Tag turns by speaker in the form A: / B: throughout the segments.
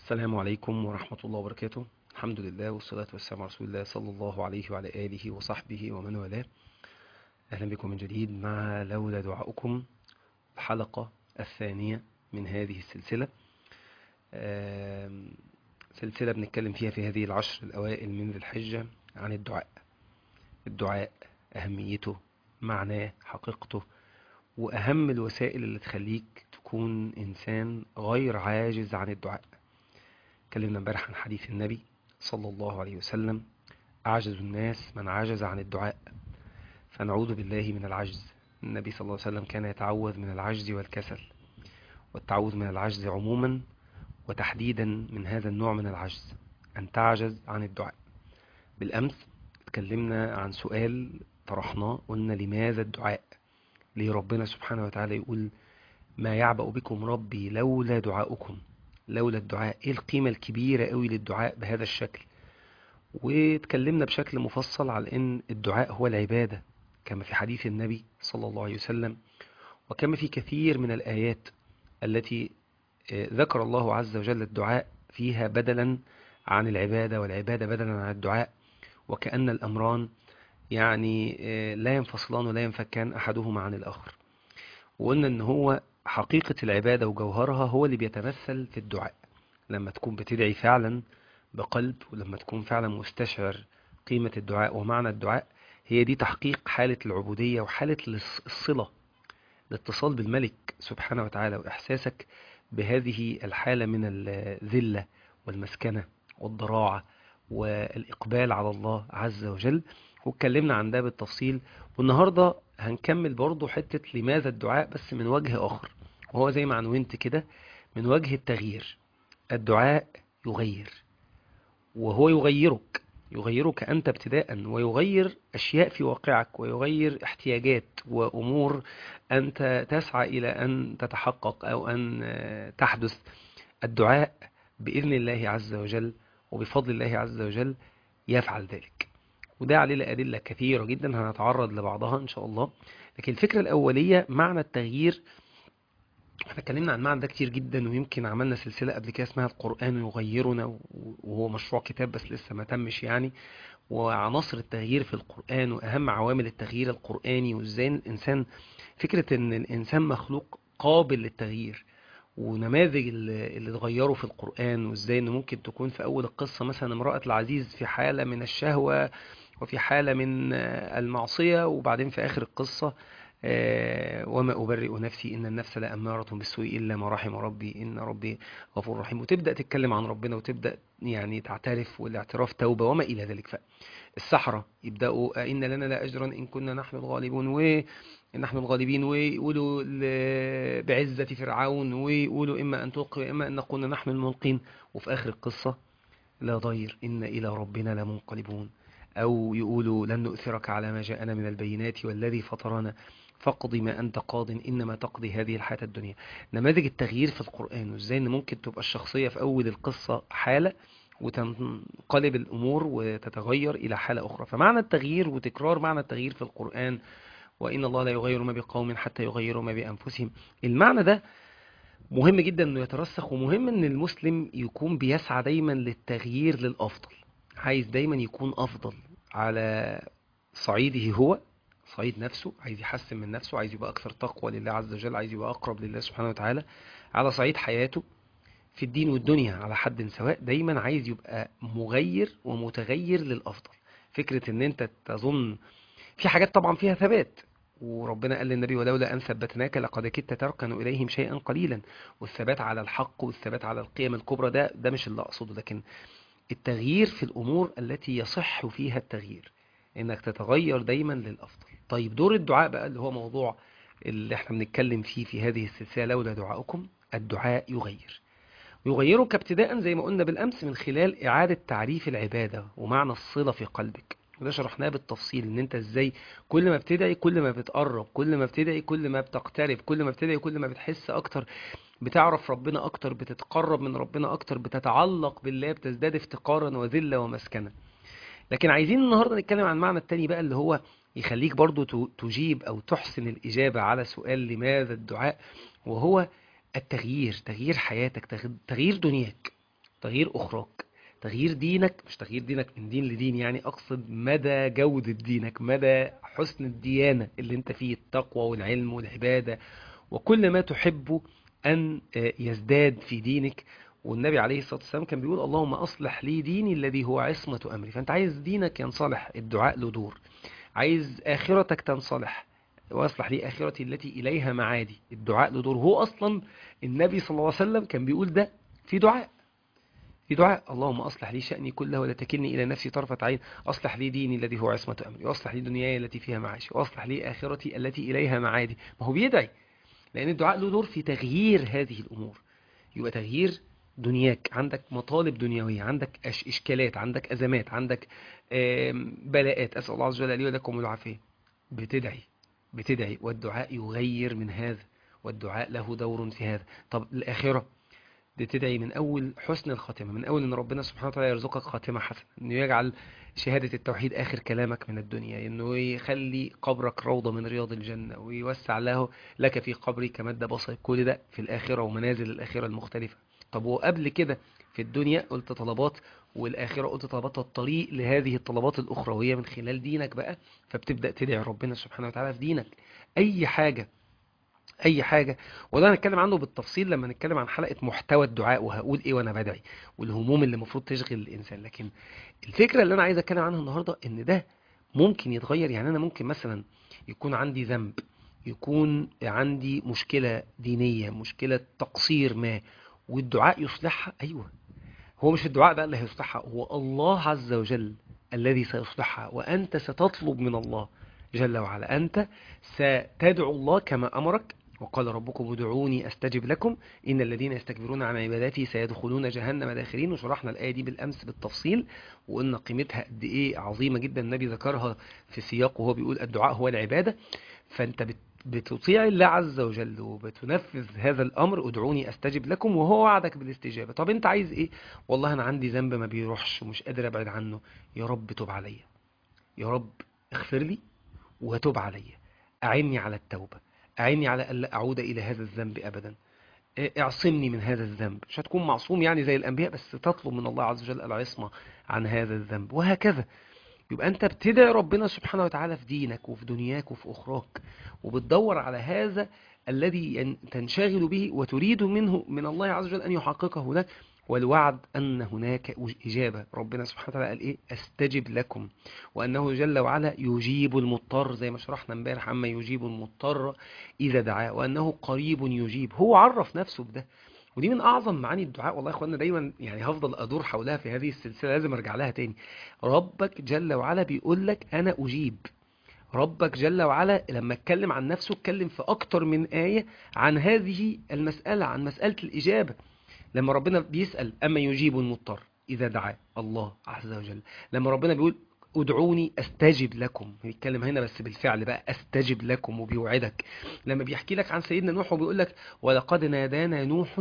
A: السلام عليكم ورحمة الله وبركاته الحمد لله والصلاة والسلام على رسول الله صلى الله عليه وعلى آله وصحبه ومن والاه أهلا بكم من جديد مع لولا دعاؤكم الحلقة الثانية من هذه السلسلة آم، سلسلة بنتكلم فيها في هذه العشر الأوائل من ذي الحجة عن الدعاء الدعاء أهميته معناه حقيقته وأهم الوسائل اللي تخليك تكون إنسان غير عاجز عن الدعاء اتكلمنا امبارح عن حديث النبي صلى الله عليه وسلم أعجز الناس من عجز عن الدعاء فنعوذ بالله من العجز النبي صلى الله عليه وسلم كان يتعوذ من العجز والكسل والتعوذ من العجز عموما وتحديدا من هذا النوع من العجز أن تعجز عن الدعاء بالأمس اتكلمنا عن سؤال طرحناه قلنا لماذا الدعاء ليه ربنا سبحانه وتعالى يقول ما يعبأ بكم ربي لولا دعاؤكم لولا الدعاء ايه القيمة الكبيرة قوي للدعاء بهذا الشكل واتكلمنا بشكل مفصل على ان الدعاء هو العبادة كما في حديث النبي صلى الله عليه وسلم وكما في كثير من الآيات التي آه، ذكر الله عز وجل الدعاء فيها بدلا عن العبادة والعبادة بدلا عن الدعاء وكأن الأمران يعني آه، لا ينفصلان ولا ينفكان أحدهما عن الآخر وقلنا ان هو حقيقة العبادة وجوهرها هو اللي بيتمثل في الدعاء لما تكون بتدعي فعلا بقلب ولما تكون فعلا مستشعر قيمة الدعاء ومعنى الدعاء هي دي تحقيق حالة العبودية وحالة الص- الصلة الاتصال بالملك سبحانه وتعالى وإحساسك بهذه الحالة من الذلة والمسكنة والضراعة والإقبال على الله عز وجل واتكلمنا عن ده بالتفصيل والنهاردة هنكمل برضو حتة لماذا الدعاء بس من وجه آخر وهو زي ما عنونت كده من وجه التغيير الدعاء يغير وهو يغيرك يغيرك أنت ابتداء ويغير أشياء في واقعك ويغير احتياجات وأمور أنت تسعى إلى أن تتحقق أو أن آه، تحدث الدعاء بإذن الله عز وجل وبفضل الله عز وجل يفعل ذلك وده عليه أدلة كثيرة جدا هنتعرض لبعضها إن شاء الله لكن الفكرة الأولية معنى التغيير احنا اتكلمنا عن معنى ده كتير جدا ويمكن عملنا سلسلة قبل كده اسمها القرآن يغيرنا وهو مشروع كتاب بس لسه ما تمش يعني وعناصر التغيير في القرآن وأهم عوامل التغيير القرآني وازاي الإنسان فكرة ان الإنسان مخلوق قابل للتغيير ونماذج اللي اللي اتغيروا في القرآن وازاي ان ممكن تكون في اول القصة مثلا امرأة العزيز في حالة من الشهوة وفي حالة من آه، المعصية وبعدين في اخر القصة آه، وما أبرئ نفسي إن النفس لأمارة بالسوء إلا ما رحم ربي إن ربي غفور رحيم وتبدأ تتكلم عن ربنا وتبدأ يعني تعترف والاعتراف توبة وما إلى ذلك فالسحرة يبدأوا إن لنا لا أجرا إن كنا نحن الغالبون و نحن الغالبين ويقولوا ل- بعزة فرعون ويقولوا إما أن تلقي وإما أن نكون نحن الملقين وفي آخر القصة لا ضير إن إلى ربنا لمنقلبون أو يقولوا لن نؤثرك على ما جاءنا من البينات والذي فطرنا فاقض ما أنت قاض إنما تقضي هذه الحياة الدنيا نماذج التغيير في القرآن وإزاي إن ممكن تبقى الشخصية في أول القصة حالة وتنقلب الأمور وتتغير إلى حالة أخرى فمعنى التغيير وتكرار معنى التغيير في القرآن وإن الله لا يغير ما بقوم حتى يغيروا ما بأنفسهم المعنى ده مهم جدا انه يترسخ ومهم ان المسلم يكون بيسعى دايما للتغيير للافضل عايز دايما يكون افضل على صعيده هو صعيد نفسه عايز يحسن من نفسه عايز يبقى اكثر تقوى لله عز وجل عايز يبقى اقرب لله سبحانه وتعالى على صعيد حياته في الدين والدنيا على حد سواء دايما عايز يبقى مغير ومتغير للافضل فكرة ان انت تظن في حاجات طبعا فيها ثبات وربنا قال للنبي ولولا أن ثبتناك لقد كدت تركن إليهم شيئا قليلا والثبات على الحق والثبات على القيم الكبرى ده ده مش اللي أقصده لكن التغيير في الأمور التي يصح فيها التغيير إنك تتغير دايما للأفضل طيب دور الدعاء بقى اللي هو موضوع اللي احنا بنتكلم فيه في هذه السلسلة لولا دعاؤكم الدعاء يغير يغيرك ابتداء زي ما قلنا بالأمس من خلال إعادة تعريف العبادة ومعنى الصلة في قلبك وده شرحناه بالتفصيل ان انت ازاي كل ما بتدعي كل ما بتقرب كل ما بتدعي كل ما بتقترب كل ما بتدعي كل ما بتحس اكتر بتعرف ربنا اكتر بتتقرب من ربنا اكتر بتتعلق بالله بتزداد افتقارا وذلة ومسكنة لكن عايزين النهاردة نتكلم عن المعنى التاني بقى اللي هو يخليك برضو ت- تجيب او تحسن الاجابة على سؤال لماذا الدعاء وهو التغيير تغيير حياتك تغ- تغيير دنياك تغيير اخراك تغيير دينك مش تغيير دينك من دين لدين يعني اقصد مدى جودة دينك مدى حسن الديانة اللي انت فيه التقوى والعلم والعبادة وكل ما تحب ان يزداد في دينك والنبي عليه الصلاة والسلام كان بيقول اللهم أصلح لي ديني الذي هو عصمة أمري فأنت عايز دينك ينصلح الدعاء له دور عايز آخرتك تنصلح وأصلح لي آخرتي التي إليها معادي الدعاء له دور هو أصلا النبي صلى الله عليه وسلم كان بيقول ده في دعاء في دعاء اللهم أصلح لي شأني كله ولا تكلني إلى نفسي طرفة عين أصلح لي ديني الذي هو عصمة أمري وأصلح لي دنياي التي فيها معاشي وأصلح لي آخرتي التي إليها معادي ما هو بيدعي لأن الدعاء له دور في تغيير هذه الأمور يبقى تغيير دنياك عندك مطالب دنيوية عندك أش إشكالات عندك أزمات عندك بلاءات أسأل الله عز وجل لي ولكم العافية بتدعي بتدعي والدعاء يغير من هذا والدعاء له دور في هذا طب الآخرة بتدعي من أول حسن الخاتمة من أول أن ربنا سبحانه وتعالى يرزقك خاتمة حسنة أنه يجعل شهادة التوحيد آخر كلامك من الدنيا أنه يخلي قبرك روضة من رياض الجنة ويوسع له لك في قبري كمد بصر كل ده في الآخرة ومنازل الآخرة المختلفة طب وقبل كده في الدنيا قلت طلبات والآخرة قلت طلبات الطريق لهذه الطلبات الأخروية من خلال دينك بقى فبتبدأ تدعي ربنا سبحانه وتعالى في دينك أي حاجة أي حاجة وده هنتكلم عنه بالتفصيل لما نتكلم عن حلقة محتوى الدعاء وهقول إيه وأنا بدعي والهموم اللي المفروض تشغل الإنسان لكن الفكرة اللي أنا عايز أتكلم عنها النهاردة إن ده ممكن يتغير يعني أنا ممكن مثلا يكون عندي ذنب يكون عندي مشكلة دينية مشكلة تقصير ما والدعاء يصلحها أيوة هو مش الدعاء بقى اللي هيصلحها هو الله عز وجل الذي سيصلحها وأنت ستطلب من الله جل وعلا أنت ستدعو الله كما أمرك وقال ربكم ادعوني أستجب لكم إن الذين يستكبرون عن عباداتي سيدخلون جهنم داخرين وشرحنا الآية دي بالأمس بالتفصيل وقلنا قيمتها قد إيه عظيمة جدا النبي ذكرها في سياق وهو بيقول الدعاء هو العبادة فأنت بت بتطيع الله عز وجل وبتنفذ هذا الأمر ادعوني أستجب لكم وهو وعدك بالاستجابة طب أنت عايز إيه والله أنا عندي ذنب ما بيروحش ومش قادر أبعد عنه يا رب تب عليا يا رب اغفر لي وتب عليا أعني على التوبة أعني على ألا أعود إلى هذا الذنب أبدا اعصمني من هذا الذنب مش هتكون معصوم يعني زي الأنبياء بس تطلب من الله عز وجل العصمة عن هذا الذنب وهكذا يبقى أنت بتدعي ربنا سبحانه وتعالى في دينك وفي دنياك وفي أخراك وبتدور على هذا الذي تنشغل به وتريد منه من الله عز وجل أن يحققه لك والوعد أن هناك إجابة ربنا سبحانه وتعالى قال إيه أستجب لكم وأنه جل وعلا يجيب المضطر زي ما شرحنا امبارح عما يجيب المضطر إذا دعاه وأنه قريب يجيب هو عرف نفسه بده ودي من أعظم معاني الدعاء والله يا إخواننا دايما يعني هفضل أدور حولها في هذه السلسلة لازم أرجع لها تاني ربك جل وعلا بيقول لك أنا أجيب ربك جل وعلا لما اتكلم عن نفسه اتكلم في أكتر من آية عن هذه المسألة عن مسألة الإجابة لما ربنا بيسأل أما يجيب المضطر إذا دعاه الله عز وجل لما ربنا بيقول ادعوني استجب لكم بيتكلم هنا بس بالفعل بقى استجب لكم وبيوعدك لما بيحكي لك عن سيدنا نوح وبيقول لك ولقد نادانا نوح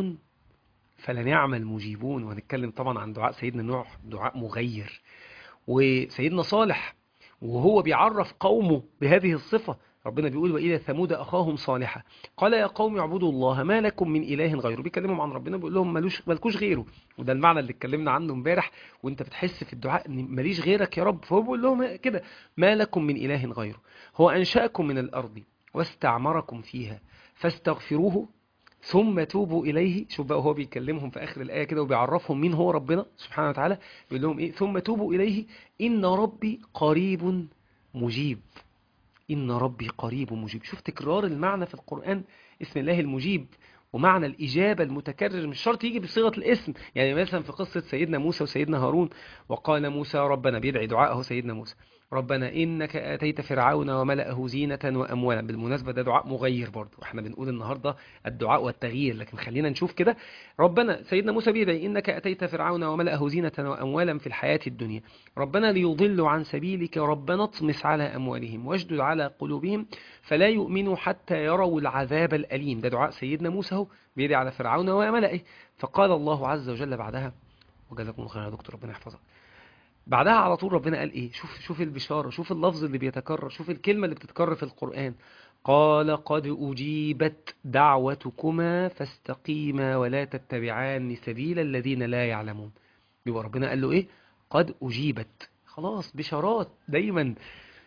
A: فلنعم المجيبون وهنتكلم طبعا عن دعاء سيدنا نوح دعاء مغير وسيدنا صالح وهو بيعرف قومه بهذه الصفة ربنا بيقول وإلى ثمود أخاهم صالحا قال يا قوم اعبدوا الله ما لكم من إله غيره بيكلمهم عن ربنا بيقول لهم ملوش ملكوش غيره وده المعنى اللي اتكلمنا عنه امبارح وانت بتحس في الدعاء ان ماليش غيرك يا رب فهو بيقول لهم كده ما لكم من إله غيره هو أنشأكم من الأرض واستعمركم فيها فاستغفروه ثم توبوا إليه شوف بقى هو بيكلمهم في آخر الآية كده وبيعرفهم مين هو ربنا سبحانه وتعالى بيقول لهم إيه ثم توبوا إليه إن ربي قريب مجيب إن ربي قريب مجيب شوف تكرار المعنى في القرآن اسم الله المجيب ومعنى الإجابة المتكرر مش شرط يجي بصيغة الاسم يعني مثلا في قصة سيدنا موسى وسيدنا هارون وقال موسى ربنا بيدعي دعاءه سيدنا موسى ربنا إنك آتيت فرعون وملأه زينة وأموالا بالمناسبة ده دعاء مغير برضو احنا بنقول النهاردة الدعاء والتغيير لكن خلينا نشوف كده ربنا سيدنا موسى بيدعي إنك آتيت فرعون وملأه زينة وأموالا في الحياة الدنيا ربنا ليضلوا عن سبيلك ربنا اطمس على أموالهم واشدد على قلوبهم فلا يؤمنوا حتى يروا العذاب الأليم ده دعاء سيدنا موسى هو بيدعي على فرعون وملئه فقال الله عز وجل بعدها وجزاكم الله خير يا دكتور ربنا يحفظك بعدها على طول ربنا قال ايه شوف شوف البشارة شوف اللفظ اللي بيتكرر شوف الكلمة اللي بتتكرر في القرآن قال قد أجيبت دعوتكما فاستقيما ولا تتبعان سبيل الذين لا يعلمون يبقى ربنا قال له إيه قد أجيبت خلاص بشارات دايما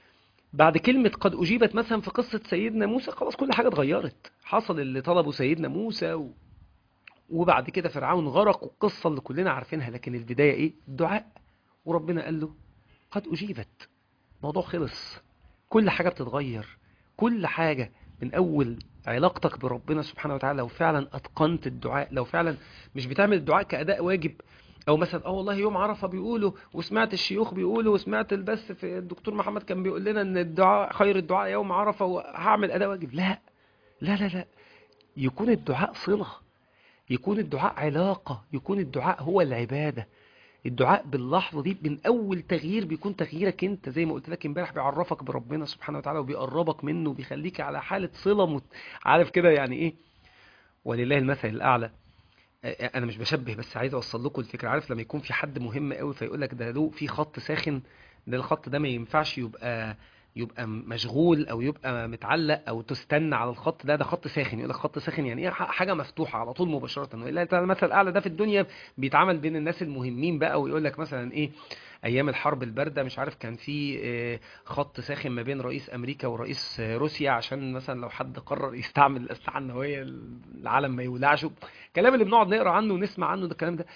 A: بعد كلمة قد أجيبت مثلا في قصة سيدنا موسى خلاص كل حاجة اتغيرت حصل اللي طلبه سيدنا موسى و... وبعد كده فرعون غرق والقصة اللي كلنا عارفينها لكن البداية ايه الدعاء وربنا قال له قد أجيبت موضوع خلص كل حاجة بتتغير كل حاجة من أول علاقتك بربنا سبحانه وتعالى لو فعلا أتقنت الدعاء لو فعلا مش بتعمل الدعاء كأداء واجب او مثلا اه والله يوم عرفه بيقولوا وسمعت الشيوخ بيقولوا وسمعت البث في الدكتور محمد كان بيقول لنا ان الدعاء خير الدعاء يوم عرفه وهعمل اداء واجب لا لا لا لا يكون الدعاء صله يكون الدعاء علاقه يكون الدعاء هو العباده الدعاء باللحظه دي من اول تغيير بيكون تغييرك انت زي ما قلت لك امبارح بيعرفك بربنا سبحانه وتعالى وبيقربك منه وبيخليك على حاله صله مت... عارف كده يعني ايه ولله المثل الاعلى انا مش بشبه بس عايز اوصل لكم الفكره عارف لما يكون في حد مهم قوي فيقول لك ده له في خط ساخن ده الخط ده ما ينفعش يبقى يبقى مشغول او يبقى متعلق او تستنى على الخط ده ده خط ساخن يقول لك خط ساخن يعني ايه حاجه مفتوحه على طول مباشره والا المثل الاعلى ده في الدنيا بيتعمل بين الناس المهمين بقى ويقول لك مثلا ايه ايام الحرب البارده مش عارف كان في خط ساخن ما بين رئيس امريكا ورئيس روسيا عشان مثلا لو حد قرر يستعمل الاسلحه النوويه العالم ما يولعش الكلام اللي بنقعد نقرا عنه ونسمع عنه ده الكلام ده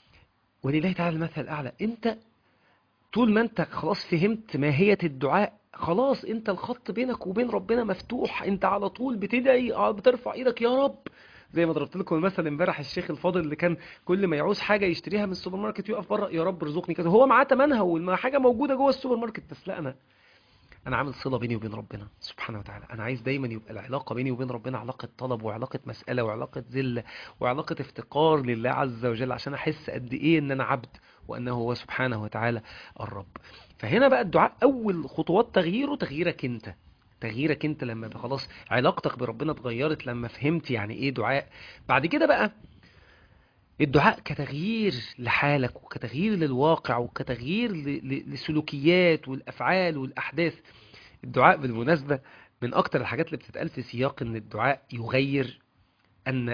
A: ولله تعالى المثل الاعلى انت طول ما انت خلاص فهمت ماهيه الدعاء خلاص انت الخط بينك وبين ربنا مفتوح انت على طول بتدعي بترفع ايدك يا رب زي ما ضربت لكم المثل امبارح الشيخ الفاضل اللي كان كل ما يعوز حاجه يشتريها من السوبر ماركت يقف بره يا رب ارزقني كذا هو معاه ثمنها والحاجه موجوده جوه السوبر ماركت بس لا انا انا عامل صله بيني وبين ربنا سبحانه وتعالى انا عايز دايما يبقى العلاقه بيني وبين ربنا علاقه طلب وعلاقه مساله وعلاقه ذله وعلاقه افتقار لله عز وجل عشان احس قد ايه ان انا عبد وانه هو سبحانه وتعالى الرب فهنا بقى الدعاء اول خطوات تغييره تغييرك انت تغييرك انت لما خلاص علاقتك بربنا اتغيرت لما فهمت يعني ايه دعاء بعد كده بقى الدعاء كتغيير لحالك وكتغيير للواقع وكتغيير لسلوكيات والافعال والاحداث الدعاء بالمناسبة من اكتر الحاجات اللي بتتقال في سياق ان الدعاء يغير ان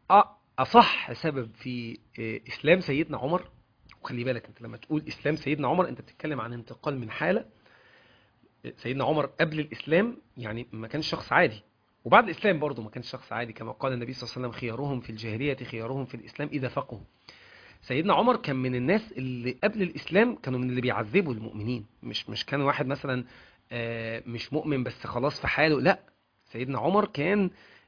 A: اصح سبب في اسلام سيدنا عمر وخلي بالك انت لما تقول اسلام سيدنا عمر انت بتتكلم عن انتقال من حالة سيدنا عمر قبل الإسلام يعني ما كانش شخص عادي وبعد الإسلام برضه ما كانش شخص عادي كما قال النبي صلى الله عليه وسلم خيارهم في الجاهلية خيارهم في الإسلام إذا فقهوا سيدنا عمر كان من الناس اللي قبل الإسلام كانوا من اللي بيعذبوا المؤمنين مش مش كان واحد مثلا مش مؤمن بس خلاص في حاله لا سيدنا عمر كان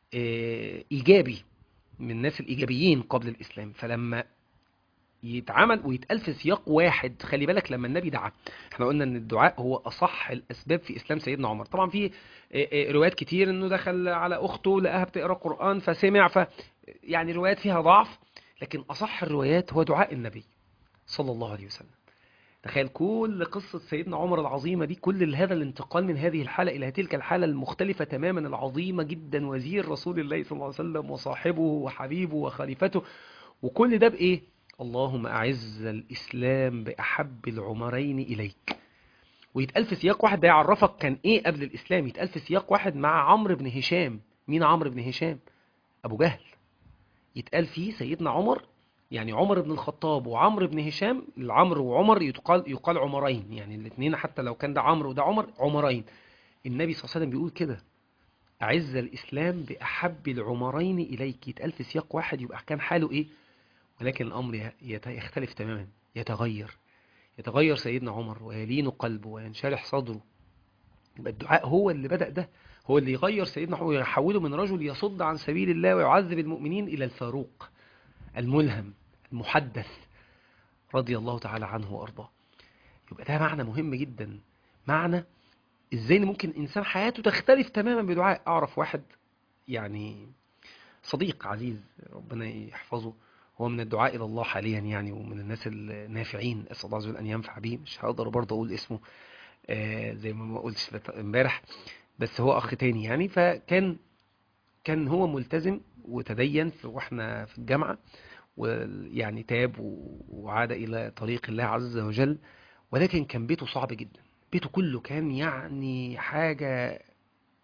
A: إيجابي من الناس الإيجابيين قبل الإسلام فلما يتعمل ويتقال في سياق واحد خلي بالك لما النبي دعا احنا قلنا ان الدعاء هو اصح الاسباب في اسلام سيدنا عمر طبعا في روايات كتير انه دخل على اخته لقاها بتقرا قران فسمع ف يعني روايات فيها ضعف لكن اصح الروايات هو دعاء النبي صلى الله عليه وسلم تخيل كل قصة سيدنا عمر العظيمة دي كل هذا الانتقال من هذه الحالة إلى تلك الحالة المختلفة تماما العظيمة جدا وزير رسول الله صلى الله عليه وسلم وصاحبه وحبيبه وخليفته وكل ده بإيه؟ اللهم أعز الإسلام بأحب العمرين إليك ويتقال في سياق واحد ده يعرفك كان إيه قبل الإسلام يتقال في سياق واحد مع عمرو بن هشام مين عمرو بن هشام أبو جهل يتقال فيه سيدنا عمر يعني عمر بن الخطاب وعمرو بن هشام العمرو وعمر يقال يقال عمرين يعني الاثنين حتى لو كان ده عمرو وده عمر عمرين النبي صلى الله عليه وسلم بيقول كده أعز الإسلام بأحب العمرين إليك يتقال في سياق واحد يبقى كان حاله إيه ولكن الأمر يختلف تماما يتغير يتغير سيدنا عمر ويلين قلبه وينشرح صدره يبقى الدعاء هو اللي بدأ ده هو اللي يغير سيدنا عمر ويحوله من رجل يصد عن سبيل الله ويعذب المؤمنين إلى الفاروق الملهم المحدث رضي الله تعالى عنه وأرضاه يبقى ده معنى مهم جدا معنى ازاي ان ممكن انسان حياته تختلف تماما بدعاء اعرف واحد يعني صديق عزيز ربنا يحفظه هو من الدعاء الى الله حاليا يعني ومن الناس النافعين اسال الله عز وجل ان ينفع بيه مش هقدر برضه اقول اسمه آه زي ما ما قلتش امبارح بس هو اخ تاني يعني فكان كان هو ملتزم وتدين في واحنا في الجامعه ويعني تاب وعاد الى طريق الله عز وجل ولكن كان بيته صعب جدا بيته كله كان يعني حاجة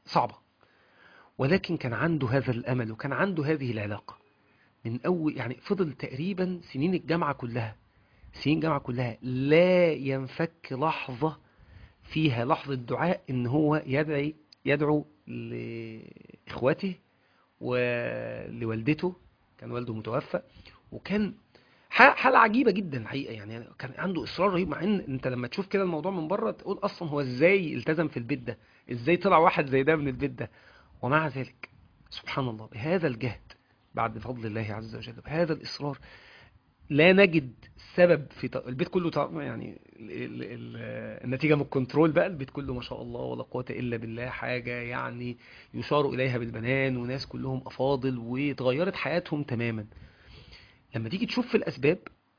A: صعبة ولكن كان عنده هذا الأمل وكان عنده هذه العلاقة من أول يعني فضل تقريبا سنين الجامعة كلها سنين الجامعة كلها لا ينفك لحظة فيها لحظة دعاء إن هو يدعي يدعو لإخوته ولوالدته كان والده متوفى وكان حالة عجيبة جدا الحقيقة يعني كان عنده إصرار رهيب مع إن أنت لما تشوف كده الموضوع من بره تقول أصلا هو إزاي التزم في البيت ده إزاي طلع واحد زي ده من البيت ده ومع ذلك سبحان الله بهذا الجهد بعد فضل الله عز وجل بهذا الإصرار لا نجد سبب في ط... البيت كله ط... يعني ال... ال... ال... النتيجة من الكنترول بقى البيت كله ما شاء الله ولا قوة إلا بالله حاجة يعني يشار إليها بالبنان وناس كلهم أفاضل وتغيرت حياتهم تماما لما تيجي تشوف في الأسباب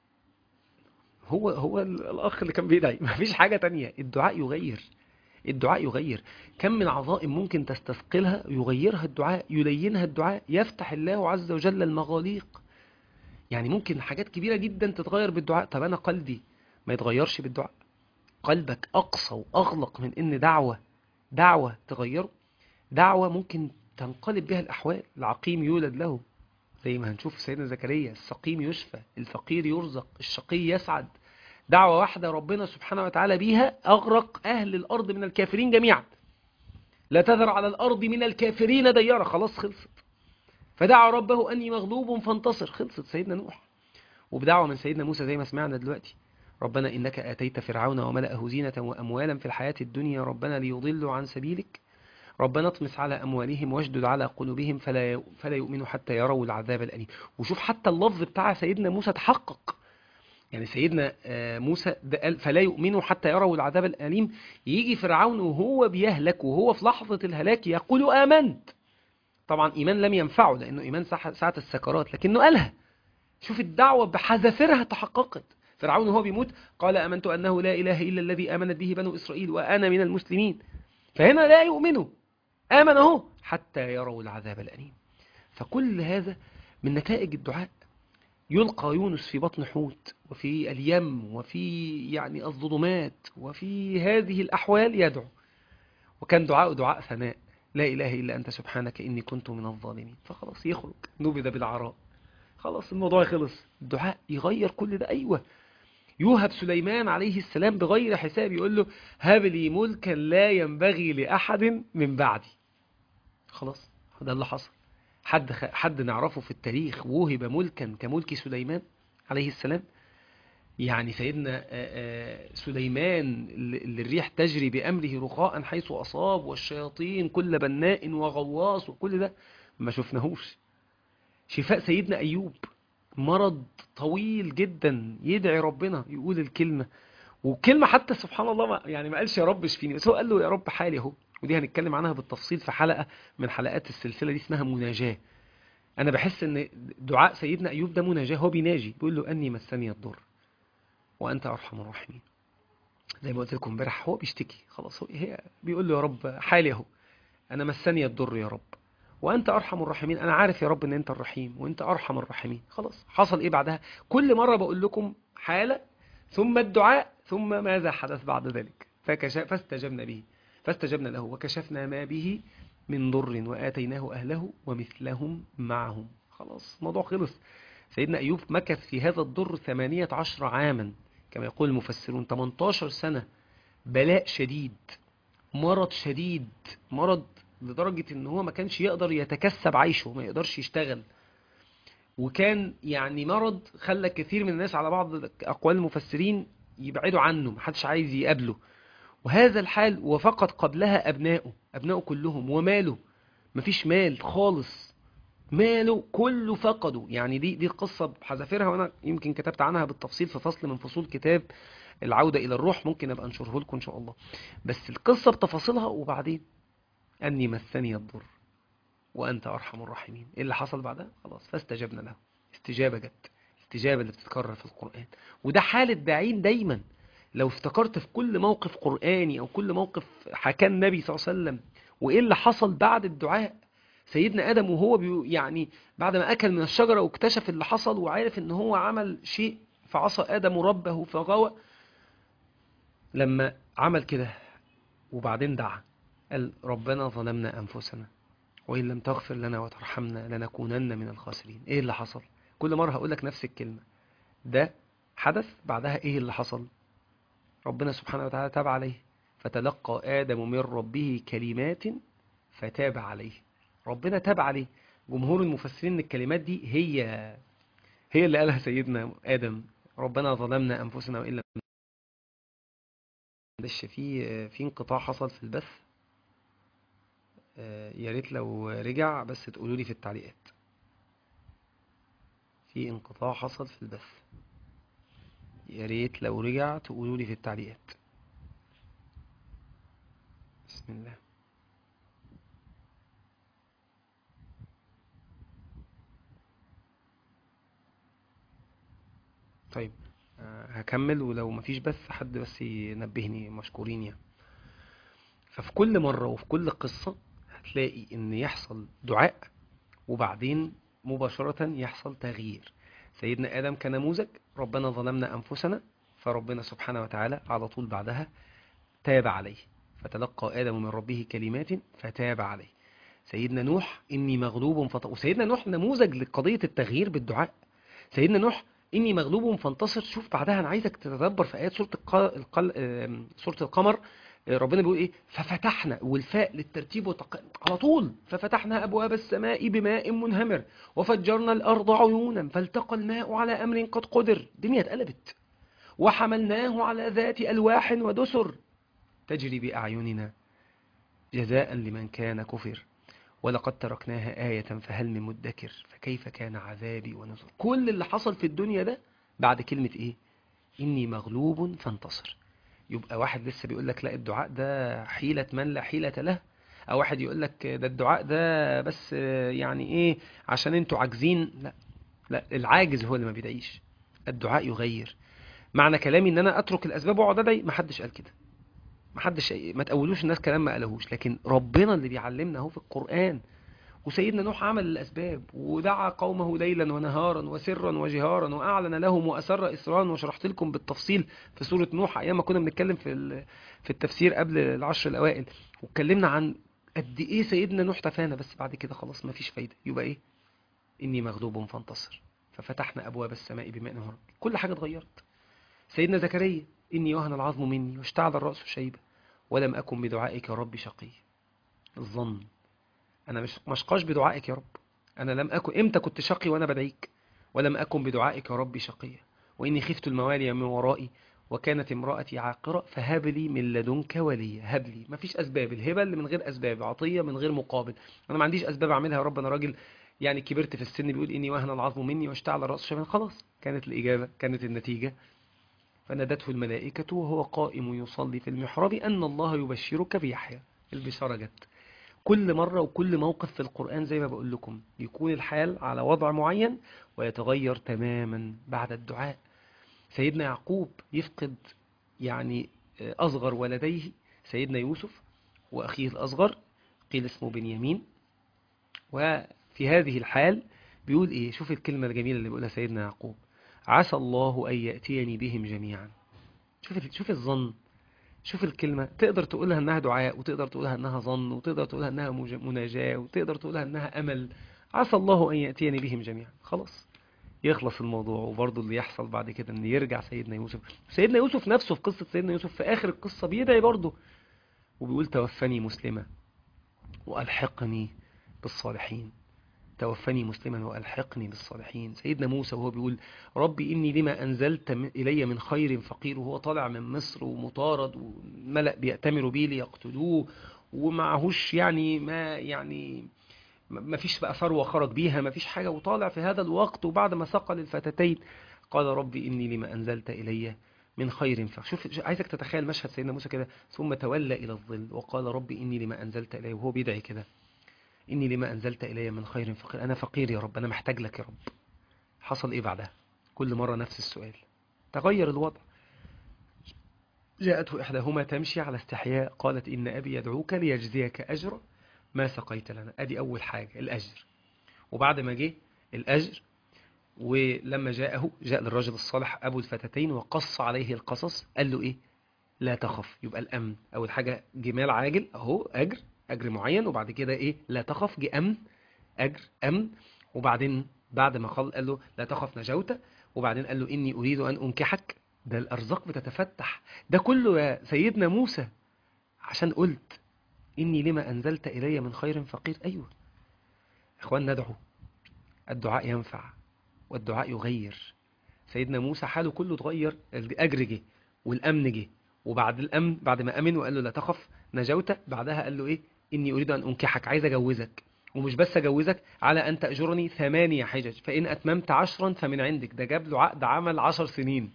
A: هو هو الأخ اللي كان بيدعي مفيش حاجة تانية الدعاء يغير الدعاء يغير كم من عظائم ممكن تستثقلها يغيرها الدعاء يلينها الدعاء يفتح الله عز وجل المغاليق يعني ممكن حاجات كبيرة جدا تتغير بالدعاء طب أنا قلبي ما يتغيرش بالدعاء قلبك أقصى وأغلق من إن دعوة دعوة تغيره دعوة ممكن تنقلب بها الأحوال العقيم يولد له زي ما هنشوف سيدنا زكريا السقيم يشفى الفقير يرزق الشقي يسعد دعوة واحدة ربنا سبحانه وتعالى بيها أغرق أهل الأرض من الكافرين جميعا لا تذر على الأرض من الكافرين ديارة خلاص خلصت فدعا ربه أني مغلوب فانتصر خلصت سيدنا نوح وبدعوة من سيدنا موسى زي ما سمعنا دلوقتي ربنا إنك آتيت فرعون وملأه زينة وأموالا في الحياة الدنيا ربنا ليضلوا عن سبيلك ربنا اطمس على أموالهم واشدد على قلوبهم فلا فلا يؤمنوا حتى يروا العذاب الأليم وشوف حتى اللفظ بتاع سيدنا موسى تحقق يعني سيدنا موسى قال فلا يؤمنوا حتى يروا العذاب الأليم يجي فرعون وهو بيهلك وهو في لحظة الهلاك يقول آمنت طبعا إيمان لم ينفعه لأنه إيمان ساعة السكرات لكنه قالها شوف الدعوة بحذافيرها تحققت فرعون وهو بيموت قال أمنت أنه لا إله إلا الذي آمنت به بنو إسرائيل وأنا من المسلمين فهنا لا يؤمنوا آمن اهو حتى يروا العذاب الأليم فكل هذا من نتائج الدعاء يلقى يونس في بطن حوت وفي اليم وفي يعني الظلمات وفي هذه الأحوال يدعو وكان دعاء دعاء ثناء لا إله إلا أنت سبحانك إني كنت من الظالمين فخلاص يخرج نبذ بالعراء خلاص الموضوع خلص الدعاء يغير كل ده أيوة يوهب سليمان عليه السلام بغير حساب يقول له هب لي ملكا لا ينبغي لأحد من بعدي خلاص ده اللي حصل حد حد نعرفه في التاريخ وهب ملكا كملك سليمان عليه السلام يعني سيدنا سليمان اللي الريح تجري بأمره رخاء حيث أصاب والشياطين كل بناء وغواص وكل ده ما شفناهوش شفاء سيدنا أيوب مرض طويل جدا يدعي ربنا يقول الكلمة وكلمة حتى سبحان الله ما يعني ما قالش يا رب اشفيني بس هو قال له يا رب حالي اهو ودي هنتكلم عنها بالتفصيل في حلقة من حلقات السلسلة دي اسمها مناجاة انا بحس ان دعاء سيدنا ايوب ده مناجاة هو بيناجي بيقول له اني مسني الضر وانت ارحم الراحمين زي ما قلت لكم امبارح هو بيشتكي خلاص هو هي بيقول له يا رب حالي اهو انا مسني الضر يا رب وانت ارحم الراحمين انا عارف يا رب ان انت الرحيم وانت ارحم الراحمين خلاص حصل ايه بعدها كل مرة بقول لكم حالة ثم الدعاء ثم ماذا حدث بعد ذلك فكشف فاستجبنا به فاستجبنا له وكشفنا ما به من ضر وآتيناه أهله ومثلهم معهم خلاص الموضوع خلص سيدنا أيوب مكث في هذا الضر 18 عاما كما يقول المفسرون 18 سنة بلاء شديد مرض شديد مرض لدرجة ان هو ما كانش يقدر يتكسب عيشه ما يقدرش يشتغل وكان يعني مرض خلى كثير من الناس على بعض أقوال المفسرين يبعدوا عنه محدش عايز يقابله وهذا الحال وفقد قبلها أبنائه أبنائه كلهم وماله مفيش مال خالص ماله كله فقده يعني دي دي قصة بحذافيرها وأنا يمكن كتبت عنها بالتفصيل في فصل من فصول كتاب العودة إلى الروح ممكن أبقى أنشره لكم إن شاء الله بس القصة بتفاصيلها وبعدين أني مسني الضر وأنت أرحم الراحمين إيه اللي حصل بعدها خلاص فاستجبنا له استجابة جت استجابة اللي بتتكرر في القرآن وده حال الداعين دايما لو افتكرت في كل موقف قرآني أو كل موقف حكى النبي صلى الله عليه وسلم وإيه اللي حصل بعد الدعاء سيدنا آدم وهو بي يعني بعد ما أكل من الشجرة واكتشف اللي حصل وعارف إن هو عمل شيء فعصى آدم ربه فغوى لما عمل كده وبعدين دعا قال ربنا ظلمنا أنفسنا وإن لم تغفر لنا وترحمنا لنكونن من الخاسرين إيه اللي حصل كل مرة هقول لك نفس الكلمة ده حدث بعدها إيه اللي حصل ربنا سبحانه وتعالى تاب عليه فتلقى آدم من ربه كلمات فتاب عليه ربنا تاب عليه جمهور المفسرين ان الكلمات دي هي هي اللي قالها سيدنا آدم ربنا ظلمنا أنفسنا وإن لم معلش في في انقطاع حصل في البث آه، يا ريت لو رجع بس تقولوا لي في التعليقات في انقطاع حصل في البث يا ريت لو رجع تقولوا لي في التعليقات بسم الله طيب آه، هكمل ولو مفيش بث حد بس ينبهني مشكورين يعني ففي كل مرة وفي كل قصة هتلاقي ان يحصل دعاء وبعدين مباشرة يحصل تغيير سيدنا آدم كنموذج ربنا ظلمنا أنفسنا فربنا سبحانه وتعالى على طول بعدها تاب عليه فتلقى آدم من ربه كلمات فتاب عليه سيدنا نوح إني مغلوب فانتصر وسيدنا نوح نموذج لقضية التغيير بالدعاء سيدنا نوح إني مغلوب فانتصر شوف بعدها أنا عايزك تتدبر في آيات سورة الق... القل... آم، سورة القمر آه، ربنا بيقول إيه ففتحنا والفاء للترتيب والتق... على طول ففتحنا أبواب السماء بماء منهمر وفجرنا الأرض عيونا فالتقى الماء على أمر قد قدر الدنيا اتقلبت وحملناه على ذات ألواح ودسر تجري بأعيننا جزاء لمن كان كفر ولقد تركناها آية فهل من مدكر فكيف كان عذابي ونذر كل اللي حصل في الدنيا ده بعد كلمة إيه إني مغلوب فانتصر يبقى واحد لسه بيقول لك لا الدعاء ده حيلة من لا حيلة له أو واحد يقول لك ده الدعاء ده بس يعني إيه عشان أنتوا عاجزين لا لا العاجز هو اللي ما بيدعيش الدعاء يغير معنى كلامي ان انا اترك الاسباب واقعد ادعي ما حدش قال كده ما حدش ما تقولوش الناس كلام ما قالهوش لكن ربنا اللي بيعلمنا اهو في القرآن وسيدنا نوح عمل الأسباب ودعا قومه ليلا ونهارا وسرا وجهارا وأعلن لهم وأسر إسرارا وشرحت لكم بالتفصيل في سورة نوح أيام ما كنا بنتكلم في ال- في التفسير قبل العشر الأوائل واتكلمنا عن قد إيه سيدنا نوح تفانى بس بعد كده خلاص ما فيش فايدة يبقى إيه إني مغلوب فانتصر ففتحنا أبواب السماء بماء نهر كل حاجة اتغيرت سيدنا زكريا إني وهن العظم مني واشتعل الرأس شيبة ولم أكن بدعائك يا رب شقي الظن أنا مش مشقاش بدعائك يا رب أنا لم أكن إمتى كنت شقي وأنا بدعيك ولم أكن بدعائك يا رب شقيا وإني خفت الموالي من ورائي وكانت امرأتي عاقرة فهب لي من لدنك وليا هب لي مفيش أسباب الهبة اللي من غير أسباب عطية من غير مقابل أنا ما عنديش أسباب أعملها يا رب أنا راجل يعني كبرت في السن بيقول إني وهن العظم مني واشتعل الرأس شيبا خلاص كانت الإجابة كانت النتيجة فنادته الملائكة وهو قائم يصلي في المحراب أن الله يبشرك بيحيى البشارة جت كل مرة وكل موقف في القرآن زي ما بقول لكم يكون الحال على وضع معين ويتغير تماما بعد الدعاء سيدنا يعقوب يفقد يعني أصغر ولديه سيدنا يوسف وأخيه الأصغر قيل اسمه بنيامين وفي هذه الحال بيقول إيه شوف الكلمة الجميلة اللي بيقولها سيدنا يعقوب عسى الله أن يأتيني بهم جميعا شوف شوف الظن شوف الكلمة تقدر تقولها انها دعاء وتقدر تقولها انها ظن وتقدر تقولها انها مج- مناجاة وتقدر تقولها انها امل عسى الله ان يأتيني بهم جميعا خلاص يخلص الموضوع وبرضه اللي يحصل بعد كده ان يرجع سيدنا يوسف سيدنا يوسف نفسه في قصة سيدنا يوسف في اخر القصة بيدعي برضه وبيقول توفني مسلمة والحقني بالصالحين توفني مسلما والحقني بالصالحين سيدنا موسى وهو بيقول ربي إني لما أنزلت م- إلي من خير فقير وهو طالع من مصر ومطارد والملأ بيأتمروا بيه ليقتلوه ومعهوش يعني ما يعني ما ما فيش بقى ثروة خرج بيها ما فيش حاجة وطالع في هذا الوقت وبعد ما سقى للفتاتين قال ربي إني لما أنزلت إلي من خير فشوف شوف- عايزك تتخيل مشهد سيدنا موسى كده ثم تولى إلى الظل وقال ربي إني لما أنزلت إلي وهو بيدعي كده إني لما أنزلت إلي من خير فقير أنا فقير يا رب أنا محتاج لك يا رب حصل إيه بعدها كل مرة نفس السؤال تغير الوضع جاءته إحداهما تمشي على استحياء قالت إن أبي يدعوك ليجزيك أجر ما سقيت لنا أدي أول حاجة الأجر وبعد ما جه الأجر ولما جاءه جاء للرجل الصالح أبو الفتاتين وقص عليه القصص قال له إيه لا تخف يبقى الامن اول حاجه جمال عاجل اهو اجر اجر معين وبعد كده ايه لا تخف جه امن اجر امن وبعدين بعد ما قال قال له لا تخف نجوت وبعدين قال له اني اريد ان انكحك ده الارزاق بتتفتح ده كله يا سيدنا موسى عشان قلت اني لما انزلت الي من خير فقير ايوه اخوان ندعو الدعاء ينفع والدعاء يغير سيدنا موسى حاله كله اتغير الاجر جه والامن جه وبعد الامن بعد ما امن وقال له لا تخف نجوت بعدها قال له ايه اني اريد ان انكحك عايز اجوزك ومش بس اجوزك على ان تاجرني ثمانية حجج فان اتممت عشرا فمن عندك ده جاب له عقد عمل عشر سنين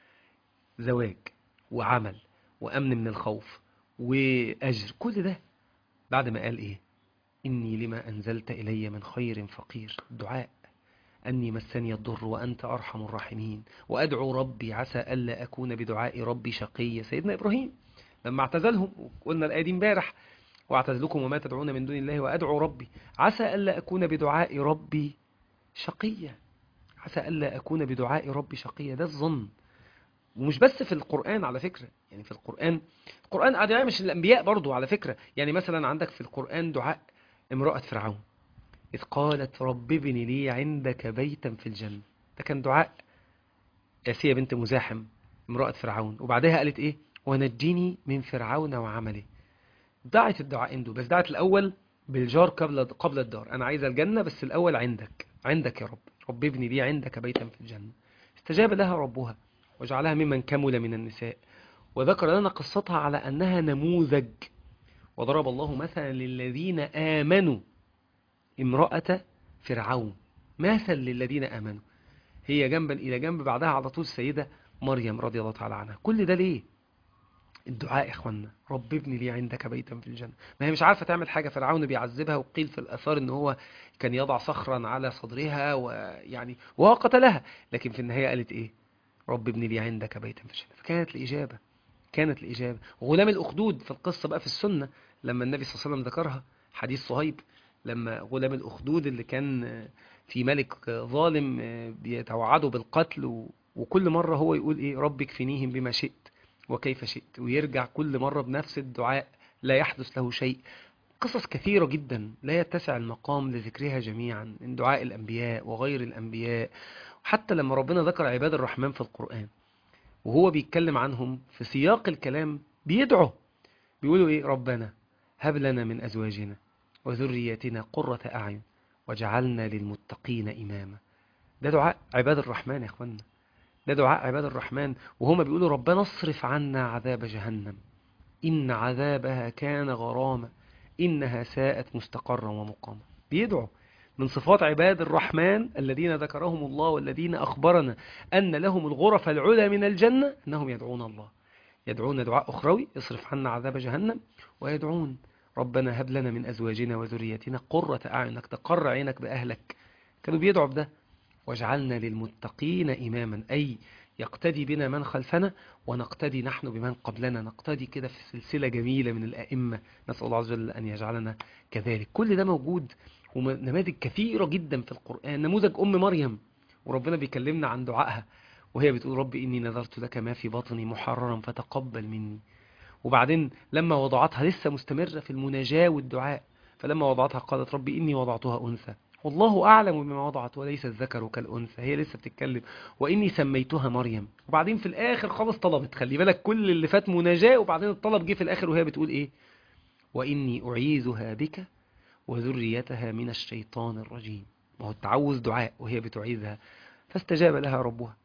A: زواج وعمل وامن من الخوف واجر كل ده بعد ما قال ايه اني لما انزلت الي من خير فقير دعاء أني مسني الضر وأنت أرحم الراحمين وأدعو ربي عسى ألا أكون بدعاء ربي شقيا سيدنا إبراهيم لما اعتزلهم قلنا الآية دي امبارح واعتزلكم وما تدعون من دون الله وأدعو ربي عسى ألا أكون بدعاء ربي شقيا عسى ألا أكون بدعاء ربي شقيا ده الظن ومش بس في القرآن على فكرة يعني في القرآن القرآن أدعاء مش الأنبياء برضو على فكرة يعني مثلا عندك في القرآن دعاء امرأة فرعون إذ قالت رب ابن لي عندك بيتا في الجنة ده كان دعاء آسيا بنت مزاحم امرأة فرعون وبعدها قالت إيه ونجني من فرعون وعمله دعت الدعاء دول بس دعت الأول بالجار قبل قبل الدار أنا عايز الجنة بس الأول عندك عندك يا رب رب ابن لي عندك بيتا في الجنة استجاب لها ربها وجعلها ممن كمل من النساء وذكر لنا قصتها على أنها نموذج وضرب الله مثلا للذين آمنوا امرأة فرعون مثل للذين آمنوا هي جنبا إلى جنب بعدها على طول السيدة مريم رضي الله تعالى عنها كل ده ليه الدعاء يا اخوانا رب ابني لي عندك بيتا في الجنة ما هي مش عارفة تعمل حاجة فرعون بيعذبها وقيل في الأثار ان هو كان يضع صخرا على صدرها ويعني وهو قتلها لكن في النهاية قالت ايه رب ابني لي عندك بيتا في الجنة فكانت الإجابة كانت الإجابة وغلام الأخدود في القصة بقى في السنة لما النبي صلى الله عليه وسلم ذكرها حديث صهيب لما غلام الأخدود اللي كان في ملك ظالم بيتوعده بالقتل وكل مرة هو يقول إيه رب اكفنيهم بما شئت وكيف شئت ويرجع كل مرة بنفس الدعاء لا يحدث له شيء قصص كثيرة جدا لا يتسع المقام لذكرها جميعا من دعاء الأنبياء وغير الأنبياء حتى لما ربنا ذكر عباد الرحمن في القرآن وهو بيتكلم عنهم في سياق الكلام بيدعو بيقولوا إيه ربنا هب لنا من أزواجنا وذرياتنا قرة أعين وجعلنا للمتقين إماما ده دعاء عباد الرحمن يا أخوانا ده دعاء عباد الرحمن وهما بيقولوا ربنا اصرف عنا عذاب جهنم إن عذابها كان غراما إنها ساءت مستقرا ومقاما بيدعوا من صفات عباد الرحمن الذين ذكرهم الله والذين أخبرنا أن لهم الغرف العلى من الجنة أنهم يدعون الله يدعون دعاء أخروي يصرف عنا عذاب جهنم ويدعون ربنا هب لنا من أزواجنا وذريتنا قرة أعينك تقر عينك بأهلك كانوا بيدعوا بده واجعلنا للمتقين إماما أي يقتدي بنا من خلفنا ونقتدي نحن بمن قبلنا نقتدي كده في سلسلة جميلة من الأئمة نسأل الله عز وجل أن يجعلنا كذلك كل ده موجود ونماذج كثيرة جدا في القرآن نموذج أم مريم وربنا بيكلمنا عن دعائها وهي بتقول ربي إني نذرت لك ما في بطني محررا فتقبل مني وبعدين لما وضعتها لسه مستمرة في المناجاة والدعاء فلما وضعتها قالت ربي إني وضعتها أنثى والله أعلم بما وضعت وليس الذكر كالأنثى هي لسه بتتكلم وإني سميتها مريم وبعدين في الآخر خلاص طلبت خلي بالك كل اللي فات مناجاة وبعدين الطلب جه في الآخر وهي بتقول إيه وإني أعيذها بك وذريتها من الشيطان الرجيم ما هو التعوذ دعاء وهي بتعيذها فاستجاب لها ربها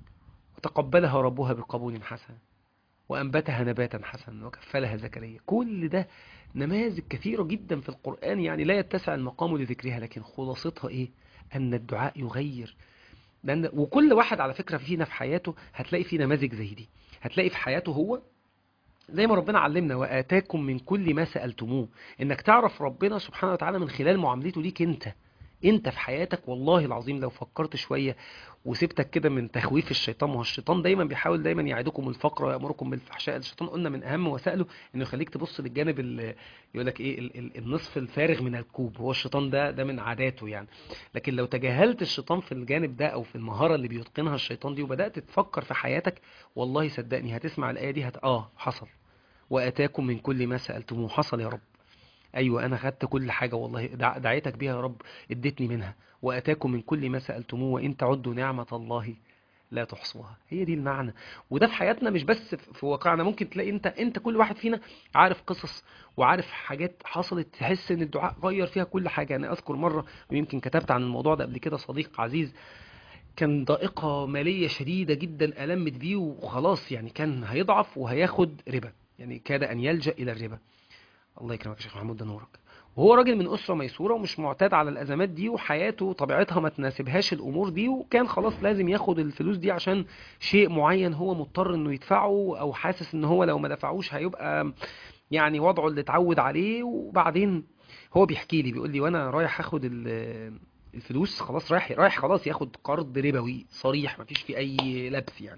A: وتقبلها ربها بقبول حسن وأنبتها نباتا حسنا وكفلها زكريا كل ده نماذج كثيرة جدا في القرآن يعني لا يتسع المقام لذكرها لكن خلاصتها إيه أن الدعاء يغير لأن وكل واحد على فكرة فينا في حياته هتلاقي فيه نماذج زي دي هتلاقي في حياته هو زي ما ربنا علمنا وآتاكم من كل ما سألتموه إنك تعرف ربنا سبحانه وتعالى من خلال معاملته ليك أنت انت في حياتك والله العظيم لو فكرت شوية وسبتك كده من تخويف الشيطان ما هو الشيطان دايما بيحاول دايما يعدكم الفقر ويأمركم بالفحشاء الشيطان قلنا من اهم وسائله انه يخليك تبص للجانب ال- يقول لك ايه ال- ال- النصف الفارغ من الكوب هو الشيطان ده ده من عاداته يعني لكن لو تجاهلت الشيطان في الجانب ده او في المهارة اللي بيتقنها الشيطان دي وبدأت تفكر في حياتك والله صدقني هتسمع الآية دي هت... اه حصل وآتاكم من كل ما سألتموه حصل يا رب ايوه انا خدت كل حاجه والله دع- دعيتك بيها يا رب اديتني منها واتاكم من كل ما سالتموه وان تعدوا نعمه الله لا تحصوها هي دي المعنى وده في حياتنا مش بس في في واقعنا ممكن تلاقي انت انت كل واحد فينا عارف قصص وعارف حاجات حصلت تحس ان الدعاء غير فيها كل حاجه انا اذكر مره ويمكن كتبت عن الموضوع ده قبل كده صديق عزيز كان ضائقه ماليه شديده جدا المت بيه وخلاص يعني كان هيضعف وهياخد ربا يعني كاد ان يلجا الى الربا الله يكرمك يا شيخ محمود ده نورك وهو راجل من أسرة ميسورة ومش معتاد على الأزمات دي وحياته طبيعتها ما تناسبهاش الأمور دي وكان خلاص لازم ياخد الفلوس دي عشان شيء معين هو مضطر إنه يدفعه أو حاسس إن هو لو ما دفعوش هيبقى يعني وضعه اللي اتعود عليه وبعدين هو بيحكي لي بيقول لي وأنا رايح آخد ال- الفلوس خلاص رايح رايح خلاص ياخد قرض ربوي صريح مفيش فيه أي لبس يعني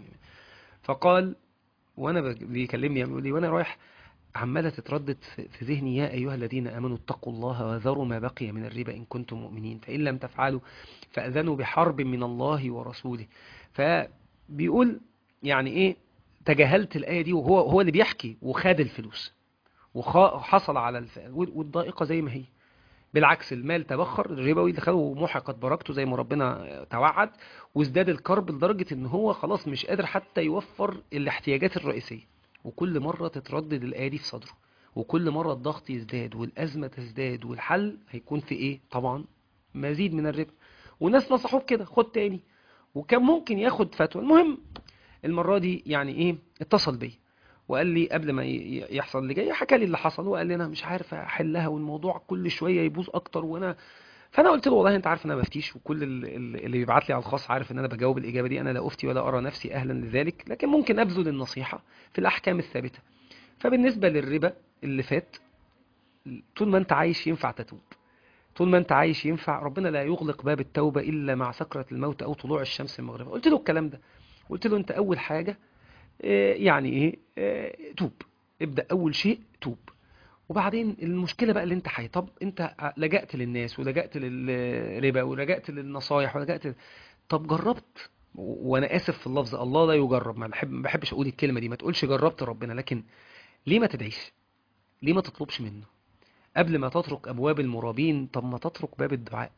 A: فقال وانا بج- بيكلمني بيقول لي وانا رايح عماله تتردد في في ذهني يا ايها الذين امنوا اتقوا الله وذروا ما بقي من الربا ان كنتم مؤمنين فان لم تفعلوا فاذنوا بحرب من الله ورسوله فبيقول يعني ايه تجاهلت الايه دي وهو هو اللي بيحكي وخد الفلوس وحصل على الف... والضائقه زي ما هي بالعكس المال تبخر الربوي اللي خده محقت بركته زي ما ربنا توعد وازداد الكرب لدرجة ان هو خلاص مش قادر حتى يوفر الاحتياجات الرئيسية وكل مرة تتردد الآية دي في صدره وكل مرة الضغط يزداد والأزمة تزداد والحل هيكون في ايه طبعا مزيد من الربا وناس نصحوه بكده خد تاني وكان ممكن ياخد فتوى المهم المرة دي يعني ايه اتصل بيا وقال لي قبل ما ي- يحصل اللي جاي حكى لي اللي حصل وقال لي انا مش عارف احلها والموضوع كل شويه يبوظ اكتر وانا فانا قلت له والله انت عارف ان انا بفتيش وكل ال- ال- اللي بيبعت لي على الخاص عارف ان انا بجاوب الاجابه دي انا لا افتي ولا ارى نفسي اهلا لذلك لكن ممكن ابذل النصيحه في الاحكام الثابته فبالنسبه للربا اللي فات طول ما انت عايش ينفع تتوب طول ما انت عايش ينفع ربنا لا يغلق باب التوبه الا مع سكره الموت او طلوع الشمس من مغربها قلت له الكلام ده قلت له انت اول حاجه آه، يعني ايه آه، توب ابدأ اول شيء توب وبعدين المشكلة بقى اللي انت حي طب انت لجأت للناس ولجأت للربا ولجأت للنصايح ولجأت طب جربت و- وانا اسف في اللفظ الله لا يجرب ما بحب ما بحبش اقول الكلمة دي ما تقولش جربت ربنا لكن ليه ما تدعيش ليه ما تطلبش منه قبل ما تترك ابواب المرابين طب ما تترك باب الدعاء